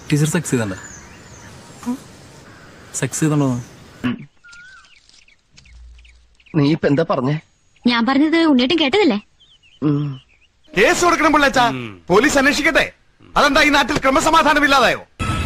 teacher sex ചെയ്തണ്ട sex ചെയ്തണ്ടോ നീ ഇപ്പൊ എന്താ പറഞ്ഞേ ഞാൻ പറഞ്ഞത് ഉണ്ണിയേട്ടൻ കേട്ടതല്ലേ കേസ് കൊടുക്കണം പിള്ളേച്ച പോലീസ് അന്വേഷിക്കട്ടെ അതെന്താ ഈ നാട്ടിൽ ക്രമസമാധാനം ഇല്ലാതായോ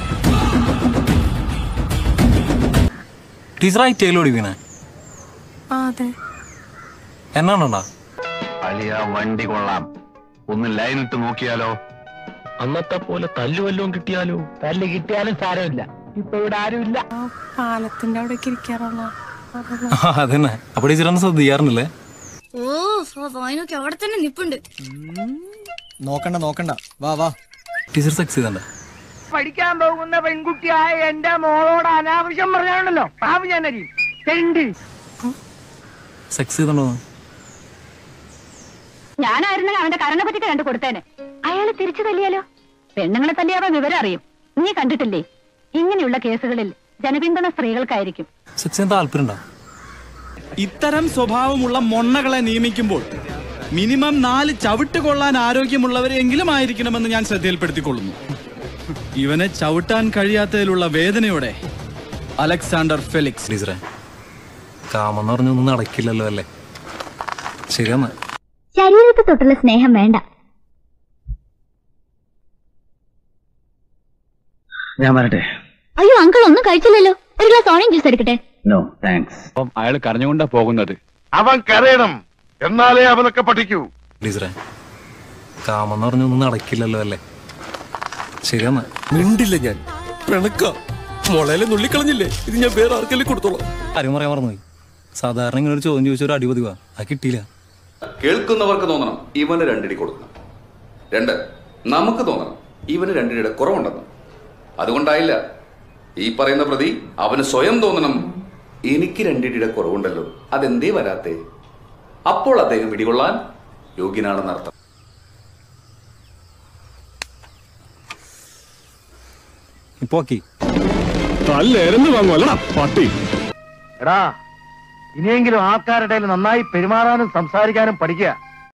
ടീച്ചർ ഐ ടി ഐയിലോടി വീണേ അതെ എന്നാണോണ്ടാ അളിയ വണ്ടി കൊള്ളാം ഒന്ന് ലൈൻ ഇട്ട് നോക്കിയാലോ അന്നത്തെ പോലെ തല്ലുവല്ലോ കിട്ടിയാലോ തല്ല് കിട്ടിയാലും സാരമില്ല ഇപ്പൊ ഇവിടെ ആരുമില്ല ആ പാലത്തിന്റെ അവിടേക്ക് ഇരിക്കാറുള്ള അതന്നെ അപ്പൊ ടീച്ചർ ഒന്ന് ശ്രദ്ധിക്കാറുണ്ടല്ലേ ഓ വായനൊക്കെ അവിടെ തന്നെ നിപ്പുണ്ട് നോക്കണ്ട നോക്കണ്ട വാ വാ ടീച്ചർ സെക്സ് ചെയ്തണ്ട പഠിക്കാൻ പോകുന്ന പെൺകുട്ടിയായ എന്റെ മോളോട് അനാവശ്യം പറഞ്ഞാണല്ലോ പാവം ഞാനരി തെണ്ടി സെക്സ് ചെയ്തണ്ടോ ഞാനായിരുന്നെങ്കിൽ അവന്റെ കരണ പറ്റിട്ട് കണ്ടു കൊടുത്തേനെ അയാള് തിരിച്ചു തല്ലിയാലോ പെണ്ണുങ്ങളെ തല്ലിയാവ വിവരം അറിയും നീ കണ്ടിട്ടില്ലേ ഇങ്ങനെയുള്ള കേസുകളിൽ ജനപിന്തുണ സ്ത്രീകൾക്കായിരിക്കും സെക്സ് ചെയ്യാൻ താല്പര്യം ഉണ്ടോ ഇത്തരം സ്വഭാവമുള്ള മൊണ്ണകളെ നിയമിക്കുമ്പോൾ മിനിമം നാല് ചവിട്ട് കൊള്ളാൻ ആരോഗ്യമുള്ളവരെങ്കിലും ആയിരിക്കണമെന്ന് ഞാൻ ശ്രദ്ധയിൽപ്പെടുത്തിക്കൊള്ളുന്നു ഇവനെ ചവിട്ടാൻ കഴിയാത്തതിലുള്ള വേദനയോടെ അലക്സാണ്ടർ ഫെലിക്സ് ടീച്ചറെ കാമെന്ന് പറഞ്ഞൊന്നും നടക്കില്ലല്ലോ അല്ലേ ശരിയെന്നാ ശരീരത്തെ തൊട്ടുള്ള സ്നേഹം വേണ്ട ഞാൻ വരട്ടെ അയ്യോ അങ്കിൾ ഒന്നും കഴിച്ചില്ലല്ലോ ഒരു ഗ്ലാസ് ഓറഞ്ച് ജ്യൂസ് എടുക്കട്ടെ നോ താങ്ക്സ് അപ്പം അയാൾ കരഞ്ഞുകൊണ്ടാ പോകുന്നത് അവൻ കരയണം എന്നാലേ അവനൊക്കെ പഠിക്കൂ ടീച്ചറെ കാമെന്ന് പറഞ്ഞൊന്നും നടക്കില്ലല്ലോ അല്ലേ ശരിയെന്നാ മിണ്ടില്ല ഞാൻ പിണക്ക മുളയിലെ നുള്ളിക്കളഞ്ഞില്ലേ ഇത് ഞാൻ വേറെ ആർക്കെങ്കിലും കൊടുത്തോളാം കാര്യം പറയാൻ മറന്നുപോയി സാധാരണ ഇങ്ങനെ ഒരു ചോദ്യം ചോദിച്ച ഒരു അടിപൊളിവാ അത് കിട്ടിയില്ല കേൾക്കുന്നവർക്ക് തോന്നണം ഇവന് രണ്ടിടി കൊടുക്കണം രണ്ട് നമുക്ക് തോന്നണം ഇവന് രണ്ടിടിയുടെ കുറവുണ്ടെന്ന് അതുകൊണ്ടായില്ല ഈ പറയുന്ന പ്രതി അവന് സ്വയം തോന്നണം എനിക്ക് രണ്ടിടിയുടെ കുറവുണ്ടല്ലോ അതെന്തേ വരാത്തെ അപ്പോൾ അദ്ദേഹം പിടികൊള്ളാൻ യോഗ്യനാണെന്നർത്ഥം ഇപ്പൊ ഓക്കെ തല്ലേരെന്ന് വാങ്ങുവല്ലടാ പട്ടി എടാ ഇനിയെങ്കിലും ആൾക്കാരുടെ നന്നായി പെരുമാറാനും സംസാരിക്കാനും പഠിക്കുക